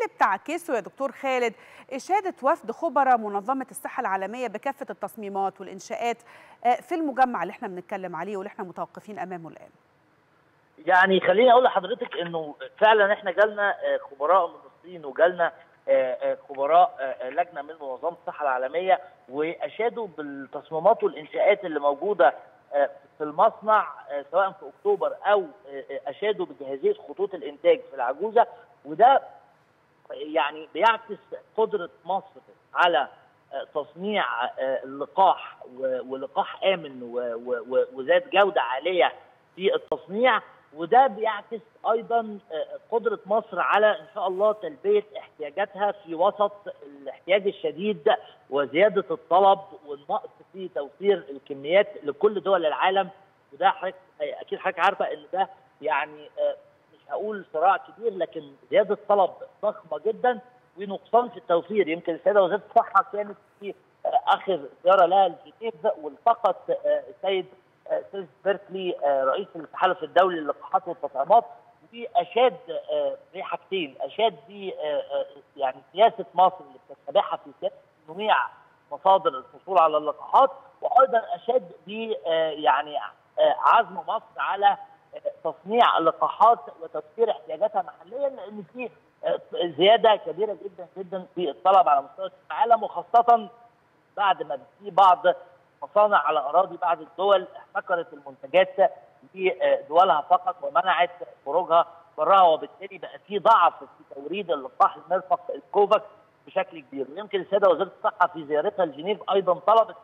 اللي بتعكسه يا دكتور خالد اشاده وفد خبراء منظمه الصحه العالميه بكافه التصميمات والانشاءات في المجمع اللي احنا بنتكلم عليه واللي احنا متوقفين امامه الان يعني خليني اقول لحضرتك انه فعلا احنا جالنا خبراء من الصين وجالنا خبراء لجنه من منظمه الصحه العالميه واشادوا بالتصميمات والانشاءات اللي موجوده في المصنع سواء في اكتوبر او اشادوا بجاهزيه خطوط الانتاج في العجوزه وده يعني بيعكس قدره مصر على تصنيع اللقاح ولقاح امن وذات جوده عاليه في التصنيع وده بيعكس ايضا قدره مصر على ان شاء الله تلبيه احتياجاتها في وسط الاحتياج الشديد وزياده الطلب والنقص في توفير الكميات لكل دول العالم وده حضرتك اكيد حضرتك عارفه ان ده يعني مش هقول صراع كبير لكن زياده طلب ضخمه جدا ونقصان في التوفير يمكن السيده وزيره الصحه كانت في اخر زياره لها لجنيف والتقت السيد سيد بيركلي رئيس التحالف الدولي للقاحات والتطعيمات واشاد بحاجتين اشاد ب يعني سياسه مصر اللي بتتبعها في سياسه تنويع مصادر الحصول على اللقاحات وايضا اشاد ب يعني عزم مصر على تصنيع اللقاحات وتوفير احتياجاتها محليا لان في زياده كبيره جدا جدا في الطلب على مستوى العالم وخاصه بعد ما في بعض مصانع على اراضي بعض الدول احتكرت المنتجات في دولها فقط ومنعت خروجها براها وبالتالي بقى في ضعف في توريد اللقاح المرفق الكوفاكس بشكل كبير ويمكن السيده وزيره الصحه في زيارتها لجنيف ايضا طلبت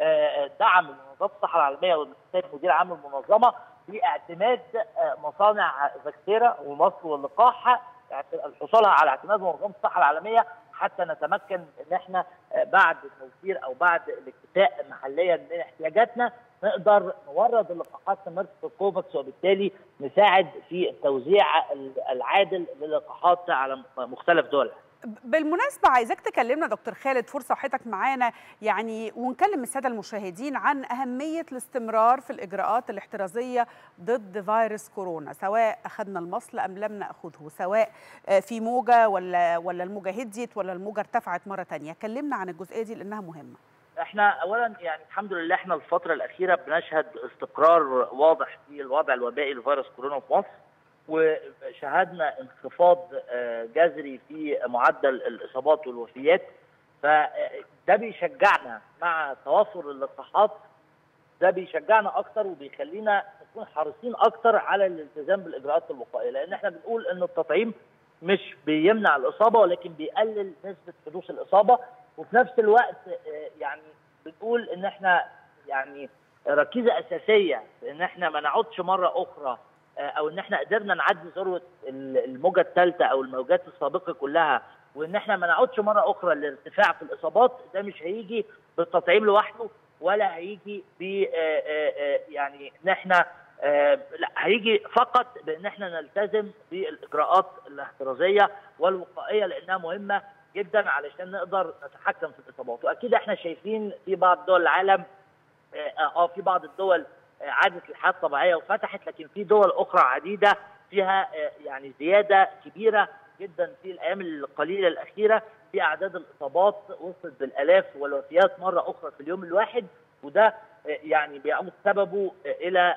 دعم منظمه الصحه العالميه والسيد مدير عام المنظمه باعتماد مصانع فاكسيرا ومصر واللقاح حصولها على اعتماد منظمه الصحه العالميه حتى نتمكن ان احنا بعد التوفير او بعد الاكتفاء محليا من احتياجاتنا نقدر نورد اللقاحات مرفق الكوفاكس وبالتالي نساعد في التوزيع العادل للقاحات على مختلف دول بالمناسبة عايزاك تكلمنا دكتور خالد فرصة وحياتك معانا يعني ونكلم السادة المشاهدين عن أهمية الاستمرار في الإجراءات الاحترازية ضد فيروس كورونا سواء أخذنا المصل أم لم نأخذه سواء في موجة ولا ولا الموجة هديت ولا الموجة ارتفعت مرة تانية كلمنا عن الجزئية دي لأنها مهمة احنا اولا يعني الحمد لله احنا الفتره الاخيره بنشهد استقرار واضح في الوضع الوبائي لفيروس كورونا في مصر وشهدنا انخفاض جذري في معدل الاصابات والوفيات فده بيشجعنا مع توافر اللقاحات ده بيشجعنا اكتر وبيخلينا نكون حريصين اكتر على الالتزام بالاجراءات الوقائيه لان احنا بنقول ان التطعيم مش بيمنع الاصابه ولكن بيقلل نسبه حدوث الاصابه وفي نفس الوقت يعني بنقول ان احنا يعني ركيزه اساسيه في ان احنا ما نعودش مره اخرى او ان احنا قدرنا نعدي ذروه الموجه الثالثه او الموجات السابقه كلها وان احنا ما نعودش مره اخرى للارتفاع في الاصابات ده مش هيجي بالتطعيم لوحده ولا هيجي ب يعني ان احنا لا هيجي فقط بان احنا نلتزم بالاجراءات الاحترازيه والوقائيه لانها مهمه جدا علشان نقدر نتحكم في الاصابات واكيد احنا شايفين في بعض دول العالم اه في بعض الدول عادت الحياه الطبيعيه وفتحت لكن في دول اخرى عديده فيها يعني زياده كبيره جدا في الايام القليله الاخيره في اعداد الاصابات وصلت بالالاف والوفيات مره اخرى في اليوم الواحد وده يعني بيعود سببه الى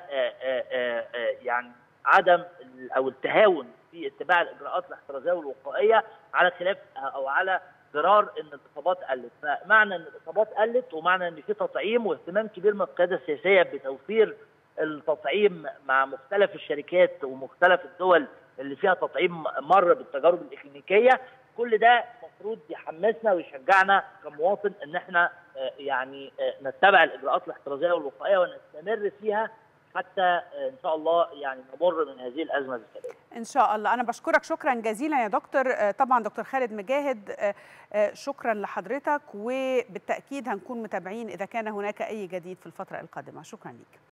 يعني عدم او التهاون في اتباع الاجراءات الاحترازيه والوقائيه على خلاف او على ضرار ان الاصابات قلت، فمعنى ان الاصابات قلت ومعنى ان في تطعيم واهتمام كبير من القياده السياسيه بتوفير التطعيم مع مختلف الشركات ومختلف الدول اللي فيها تطعيم مر بالتجارب الاكلينيكيه، كل ده المفروض يحمسنا ويشجعنا كمواطن ان احنا يعني نتبع الاجراءات الاحترازيه والوقائيه ونستمر فيها حتى ان شاء الله يعني نمر من هذه الازمه بسلام. ان شاء الله انا بشكرك شكرا جزيلا يا دكتور طبعا دكتور خالد مجاهد شكرا لحضرتك وبالتاكيد هنكون متابعين اذا كان هناك اي جديد في الفتره القادمه شكرا لك